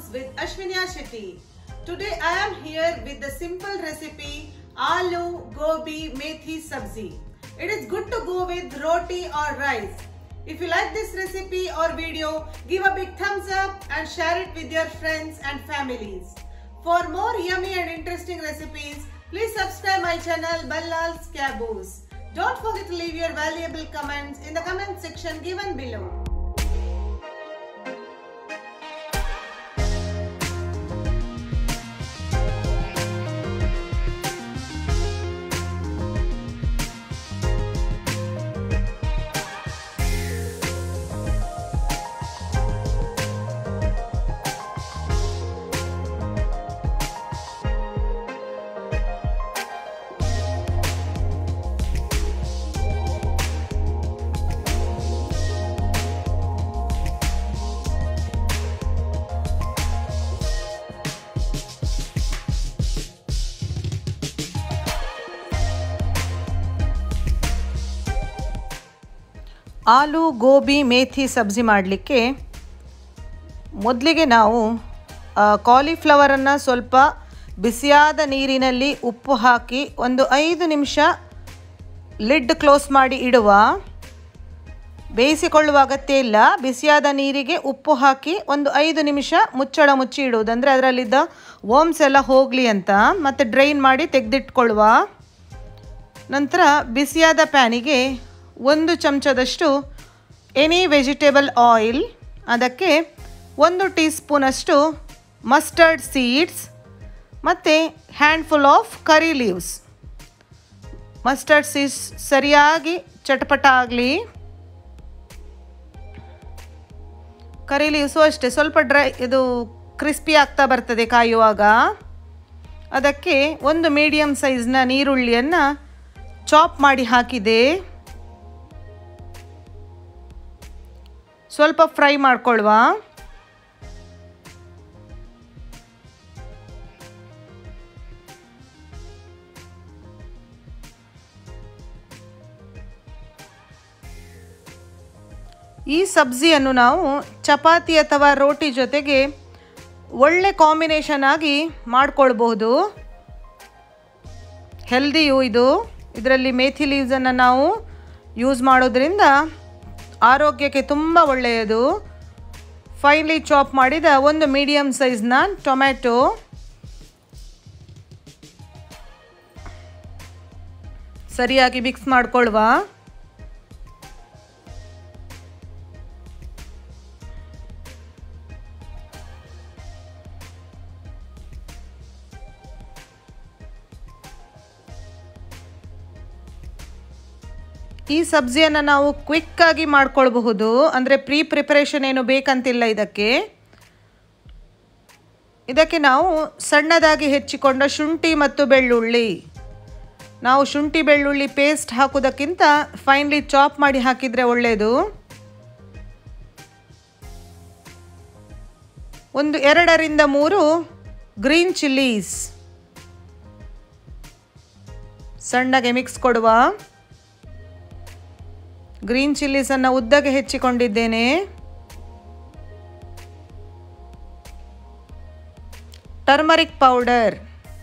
with Ashwinya Shetty. Today I am here with the simple recipe Aloo Gobi Methi Sabzi. It is good to go with roti or rice. If you like this recipe or video, give a big thumbs up and share it with your friends and families. For more yummy and interesting recipes, please subscribe my channel Ballal's Caboose. Don't forget to leave your valuable comments in the comment section given below. ಆಲೂ ಗೋಬಿ ಮೇಥಿ ಸಬ್ಜಿ ಮಾಡಲಿಕ್ಕೆ ಮೊದಲಿಗೆ ನಾವು ಕಾಲಿಫ್ಲವರನ್ನು ಸ್ವಲ್ಪ ಬಿಸಿಯಾದ ನೀರಿನಲ್ಲಿ ಉಪ್ಪು ಹಾಕಿ ಒಂದು ಐದು ನಿಮಿಷ ಲಿಡ್ ಕ್ಲೋಸ್ ಮಾಡಿ ಇಡುವ ಬೇಯಿಸಿಕೊಳ್ಳುವ ಅಗತ್ಯ ಇಲ್ಲ ಬಿಸಿಯಾದ ನೀರಿಗೆ ಉಪ್ಪು ಹಾಕಿ ಒಂದು ಐದು ನಿಮಿಷ ಮುಚ್ಚಳ ಮುಚ್ಚಿ ಇಡುವುದು ಅಂದರೆ ಅದರಲ್ಲಿದ್ದ ವರ್ಮ್ಸ್ ಎಲ್ಲ ಹೋಗಲಿ ಅಂತ ಮತ್ತು ಡ್ರೈನ್ ಮಾಡಿ ತೆಗೆದಿಟ್ಕೊಳ್ಳುವ ನಂತರ ಬಿಸಿಯಾದ ಪ್ಯಾನಿಗೆ ಒಂದು ಚಮಚದಷ್ಟು ಎನಿ ವೆಜಿಟೇಬಲ್ ಆಯಿಲ್ ಅದಕ್ಕೆ ಒಂದು ಟೀ ಸ್ಪೂನಷ್ಟು ಮಸ್ಟರ್ಡ್ ಸೀಡ್ಸ್ ಮತ್ತು handful of curry leaves mustard seeds ಸರಿಯಾಗಿ ಚಟಪಟ ಆಗಲಿ ಕರಿ ಲೀವ್ಸು ಅಷ್ಟೇ ಸ್ವಲ್ಪ ಡ್ರೈ ಇದು ಕ್ರಿಸ್ಪಿ ಆಗ್ತಾ ಬರ್ತದೆ ಕಾಯುವಾಗ ಅದಕ್ಕೆ ಒಂದು ಮೀಡಿಯಮ್ ಸೈಜ್ನ ನೀರುಳ್ಳಿಯನ್ನು ಚಾಪ್ ಮಾಡಿ ಹಾಕಿದೆ ಸ್ವಲ್ಪ ಫ್ರೈ ಮಾಡ್ಕೊಳ್ವಾ ಈ ಸಬ್ಜಿಯನ್ನು ನಾವು ಚಪಾತಿ ಅಥವಾ ರೋಟಿ ಜೊತೆಗೆ ಒಳ್ಳೆ ಕಾಂಬಿನೇಷನ್ ಆಗಿ ಮಾಡ್ಕೊಳ್ಬಹುದು ಹೆಲ್ದಿಯು ಇದು ಇದರಲ್ಲಿ ಮೇಥಿ ಲೀವ್ಸನ್ನು ನಾವು ಯೂಸ್ ಮಾಡೋದ್ರಿಂದ ಆರೋಗ್ಯಕ್ಕೆ ತುಂಬ ಒಳ್ಳೆಯದು ಫೈನ್ಲಿ ಚಾಪ್ ಮಾಡಿದ ಒಂದು ಮೀಡಿಯಮ್ ಸೈಜ್ನ ಟೊಮ್ಯಾಟೊ ಸರಿಯಾಗಿ ಮಿಕ್ಸ್ ಮಾಡ್ಕೊಳ್ವ ಈ ಸಬ್ಜಿಯನ್ನು ನಾವು ಕ್ವಿಕ್ಕಾಗಿ ಮಾಡ್ಕೊಳ್ಬಹುದು ಅಂದರೆ ಪ್ರೀ ಪ್ರಿಪರೇಷನ್ ಏನು ಬೇಕಂತಿಲ್ಲ ಇದಕ್ಕೆ ಇದಕ್ಕೆ ನಾವು ಸಣ್ಣದಾಗಿ ಹೆಚ್ಚಿಕೊಂಡ ಶುಂಠಿ ಮತ್ತು ಬೆಳ್ಳುಳ್ಳಿ ನಾವು ಶುಂಠಿ ಬೆಳ್ಳುಳ್ಳಿ ಪೇಸ್ಟ್ ಹಾಕೋದಕ್ಕಿಂತ ಫೈನ್ಲಿ ಚಾಪ್ ಮಾಡಿ ಹಾಕಿದರೆ ಒಳ್ಳೆಯದು ಒಂದು ಎರಡರಿಂದ ಮೂರು ಗ್ರೀನ್ ಚಿಲ್ಲೀಸ್ ಸಣ್ಣಗೆ ಮಿಕ್ಸ್ ಕೊಡುವ ಗ್ರೀನ್ ಚಿಲ್ಲೀಸನ್ನು ಉದ್ದಗೆ ಹೆಚ್ಚಿಕೊಂಡಿದ್ದೇನೆ ಟರ್ಮರಿಕ್ ಪೌಡರ್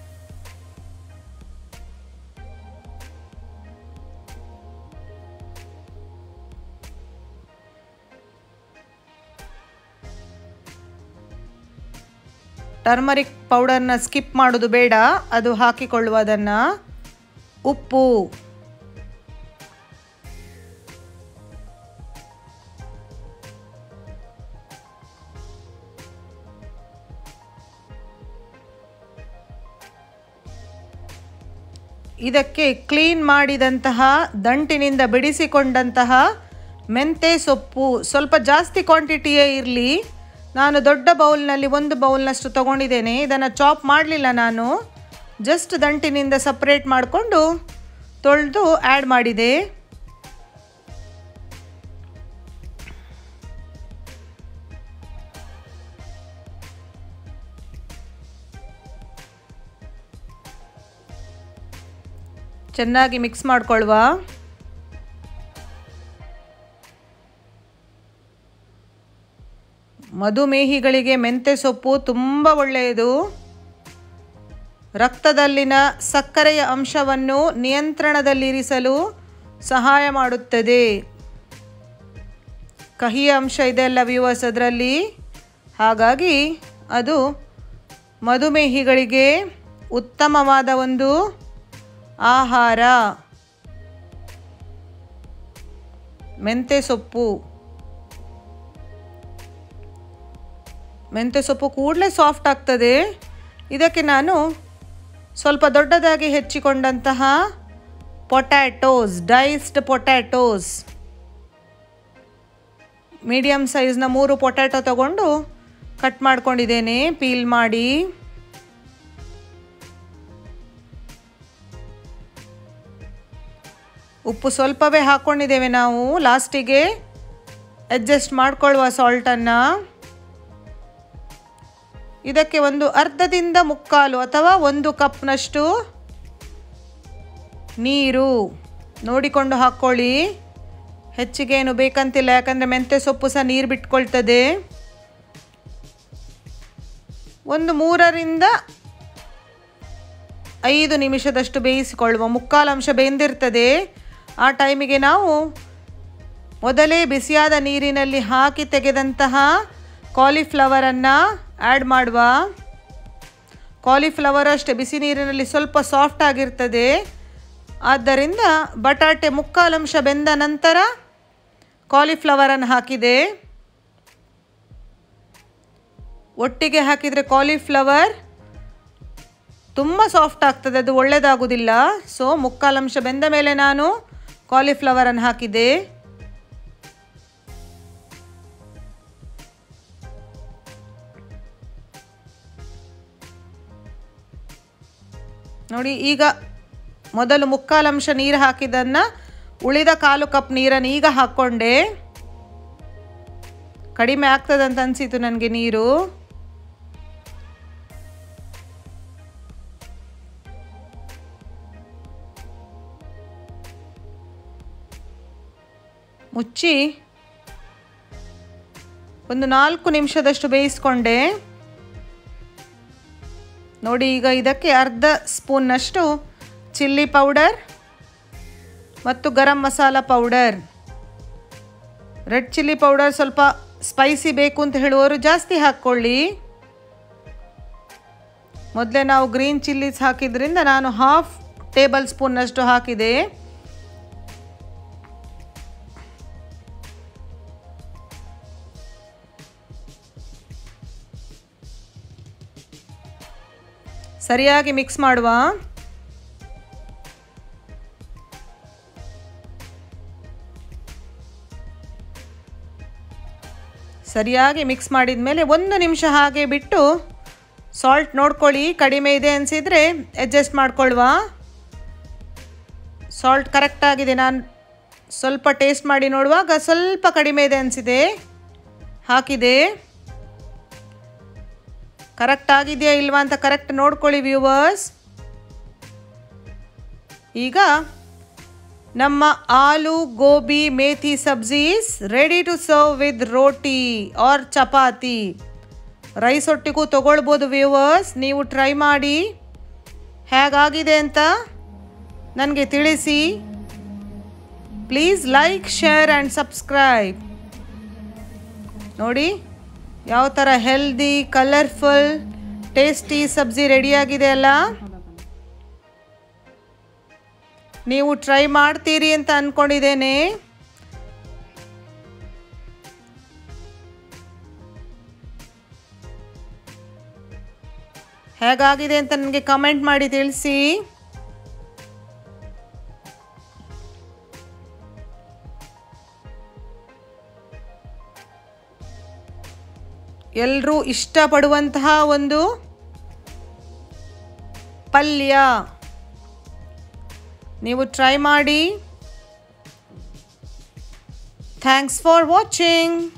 ಟರ್ಮರಿಕ್ ಪೌಡರ್ನ ಸ್ಕಿಪ್ ಮಾಡೋದು ಬೇಡ ಅದು ಹಾಕಿಕೊಳ್ಳುವುದನ್ನು ಉಪ್ಪು ಇದಕ್ಕೆ ಕ್ಲೀನ್ ಮಾಡಿದಂತಹ ದಂಟಿನಿಂದ ಬಿಡಿಸಿಕೊಂಡಂತಹ ಮೆಂತೆ ಸೊಪ್ಪು ಸ್ವಲ್ಪ ಜಾಸ್ತಿ ಕ್ವಾಂಟಿಟಿಯೇ ಇರಲಿ ನಾನು ದೊಡ್ಡ ಬೌಲ್ನಲ್ಲಿ ಒಂದು ಬೌಲ್ನಷ್ಟು ತೊಗೊಂಡಿದ್ದೇನೆ ಇದನ್ನು ಚಾಪ್ ಮಾಡಲಿಲ್ಲ ನಾನು ಜಸ್ಟ್ ದಂಟಿನಿಂದ ಸಪ್ರೇಟ್ ಮಾಡಿಕೊಂಡು ತೊಳೆದು ಆ್ಯಡ್ ಮಾಡಿದೆ ಚೆನ್ನಾಗಿ ಮಿಕ್ಸ್ ಮಾಡ್ಕೊಳ್ವ ಮಧುಮೇಹಿಗಳಿಗೆ ಮೆಂತ್ಯ ಸೊಪ್ಪು ತುಂಬ ಒಳ್ಳೆಯದು ರಕ್ತದಲ್ಲಿನ ಸಕ್ಕರೆಯ ಅಂಶವನ್ನು ನಿಯಂತ್ರಣದಲ್ಲಿರಿಸಲು ಸಹಾಯ ಮಾಡುತ್ತದೆ ಕಹಿಯ ಅಂಶ ಇದೆ ಅಲ್ಲ ವ್ಯೂವರ್ಸ್ ಅದರಲ್ಲಿ ಹಾಗಾಗಿ ಅದು ಮಧುಮೇಹಿಗಳಿಗೆ ಉತ್ತಮವಾದ ಒಂದು ಆಹಾರ ಮೆಂತ್ಯ ಸೊಪ್ಪು ಮೆಂತ್ಯ ಸೊಪ್ಪು ಕೂಡಲೇ ಸಾಫ್ಟ್ ಆಗ್ತದೆ ಇದಕ್ಕೆ ನಾನು ಸ್ವಲ್ಪ ದೊಡ್ಡದಾಗಿ ಹೆಚ್ಚಿಕೊಂಡಂತಹ ಪೊಟ್ಯಾಟೋಸ್ ಡೈಸ್ಡ್ ಪೊಟ್ಯಾಟೋಸ್ ಮೀಡಿಯಮ್ ಸೈಜ್ನ ಮೂರು ಪೊಟ್ಯಾಟೊ ತಗೊಂಡು ಕಟ್ ಮಾಡ್ಕೊಂಡಿದ್ದೇನೆ ಪೀಲ್ ಮಾಡಿ ಉಪ್ಪು ಸ್ವಲ್ಪವೇ ಹಾಕ್ಕೊಂಡಿದ್ದೇವೆ ನಾವು ಲಾಸ್ಟಿಗೆ ಅಡ್ಜಸ್ಟ್ ಮಾಡ್ಕೊಳ್ಳುವ ಸಾಲ್ಟನ್ನು ಇದಕ್ಕೆ ಒಂದು ಅರ್ಧದಿಂದ ಮುಕ್ಕಾಲು ಅಥವಾ ಒಂದು ಕಪ್ನಷ್ಟು ನೀರು ನೋಡಿಕೊಂಡು ಹಾಕ್ಕೊಳ್ಳಿ ಹೆಚ್ಚಿಗೆ ಏನು ಬೇಕಂತಿಲ್ಲ ಯಾಕಂದರೆ ಮೆಂತ್ಯ ಸೊಪ್ಪು ಸಹ ನೀರು ಬಿಟ್ಕೊಳ್ತದೆ ಒಂದು ಮೂರರಿಂದ ಐದು ನಿಮಿಷದಷ್ಟು ಬೇಯಿಸಿಕೊಳ್ಳುವ ಮುಕ್ಕಾಲು ಅಂಶ ಬೆಂದಿರ್ತದೆ ಆ ಟೈಮಿಗೆ ನಾವು ಮೊದಲೇ ಬಿಸಿಯಾದ ನೀರಿನಲ್ಲಿ ಹಾಕಿ ತೆಗೆದಂತಹ ಕಾಲಿಫ್ಲವರನ್ನು ಆ್ಯಡ್ ಮಾಡುವ ಕಾಲಿಫ್ಲವರ್ ಅಷ್ಟೇ ಬಿಸಿ ನೀರಿನಲ್ಲಿ ಸ್ವಲ್ಪ ಸಾಫ್ಟ್ ಆಗಿರ್ತದೆ ಆದ್ದರಿಂದ ಬಟಾಟೆ ಮುಕ್ಕಾಲಂಶ ಬೆಂದ ನಂತರ ಕಾಲಿಫ್ಲವರನ್ನು ಹಾಕಿದೆ ಒಟ್ಟಿಗೆ ಹಾಕಿದರೆ ಕಾಲಿಫ್ಲವರ್ ತುಂಬ ಸಾಫ್ಟ್ ಆಗ್ತದೆ ಅದು ಒಳ್ಳೆಯದಾಗೋದಿಲ್ಲ ಸೊ ಮುಕ್ಕಾಲಂಶ ಬೆಂದ ಮೇಲೆ ನಾನು ಕಾಲಿಫ್ಲವರನ್ನು ಹಾಕಿದೆ ನೋಡಿ ಈಗ ಮೊದಲು ಮುಕ್ಕಾಲಂಶ ನೀರು ಹಾಕಿದ್ದನ್ನು ಉಳಿದ ಕಾಲು ಕಪ್ ನೀರನ್ನು ಈಗ ಹಾಕ್ಕೊಂಡೆ ಕಡಿಮೆ ಆಗ್ತದಂತ ಅನಿಸಿತು ನನಗೆ ನೀರು ಮುಚ್ಚಿ ಒಂದು ನಾಲ್ಕು ನಿಮಿಷದಷ್ಟು ಬೇಯಿಸ್ಕೊಂಡೆ ನೋಡಿ ಈಗ ಇದಕ್ಕೆ ಅರ್ಧ ಸ್ಪೂನ್ನಷ್ಟು ಚಿಲ್ಲಿ ಪೌಡರ್ ಮತ್ತು garam masala powder red chilli powder ಸ್ವಲ್ಪ ಸ್ಪೈಸಿ ಬೇಕು ಅಂತ ಹೇಳುವವರು ಜಾಸ್ತಿ ಹಾಕ್ಕೊಳ್ಳಿ ಮೊದಲೇ ನಾವು ಗ್ರೀನ್ ಚಿಲ್ಲೀಸ್ ಹಾಕಿದ್ರಿಂದ ನಾನು ಹಾಫ್ ಟೇಬಲ್ ಸ್ಪೂನ್ನಷ್ಟು ಹಾಕಿದೆ ಸರಿಯಾಗಿ ಮಿಕ್ಸ್ ಮಾಡುವ ಸರಿಯಾಗಿ ಮಿಕ್ಸ್ ಮಾಡಿದ ಮೇಲೆ ಒಂದು ನಿಮಿಷ ಹಾಗೆ ಬಿಟ್ಟು ಸಾಲ್ಟ್ ನೋಡ್ಕೊಳ್ಳಿ ಕಡಿಮೆ ಇದೆ ಅನಿಸಿದರೆ ಅಡ್ಜಸ್ಟ್ ಮಾಡ್ಕೊಳ್ವ ಸಾಲ್ಟ್ ಕರೆಕ್ಟಾಗಿದೆ ನಾನು ಸ್ವಲ್ಪ ಟೇಸ್ಟ್ ಮಾಡಿ ನೋಡುವಾಗ ಸ್ವಲ್ಪ ಕಡಿಮೆ ಇದೆ ಅನಿಸಿದೆ ಹಾಕಿದೆ ಕರೆಕ್ಟ್ ಆಗಿದೆಯಾ ಇಲ್ವಾ ಅಂತ ಕರೆಕ್ಟ್ ನೋಡ್ಕೊಳ್ಳಿ ವ್ಯೂವರ್ಸ್ ಈಗ ನಮ್ಮ aloo gobi methi sabzis ready to serve with roti or chapati rice ಒಟ್ಟಿಗೂ ತೊಗೊಳ್ಬೋದು ವ್ಯೂವರ್ಸ್ ನೀವು ಟ್ರೈ ಮಾಡಿ ಹೇಗಾಗಿದೆ ಅಂತ ನನಗೆ ತಿಳಿಸಿ please like share and subscribe ನೋಡಿ ಯಾವ ಥರ ಹೆಲ್ದಿ ಕಲರ್ಫುಲ್ ಟೇಸ್ಟಿ ಸಬ್ಜಿ ರೆಡಿಯಾಗಿದೆ ಅಲ್ಲ ನೀವು ಟ್ರೈ ಮಾಡ್ತೀರಿ ಅಂತ ಅಂದ್ಕೊಂಡಿದ್ದೇನೆ ಹೇಗಾಗಿದೆ ಅಂತ ನನಗೆ ಕಮೆಂಟ್ ಮಾಡಿ ತಿಳಿಸಿ ಎಲ್ಲರೂ ಇಷ್ಟಪಡುವಂತಹ ಒಂದು ಪಲ್ಯ ನೀವು ಟ್ರೈ ಮಾಡಿ ಥ್ಯಾಂಕ್ಸ್ ಫಾರ್ ವಾಚಿಂಗ್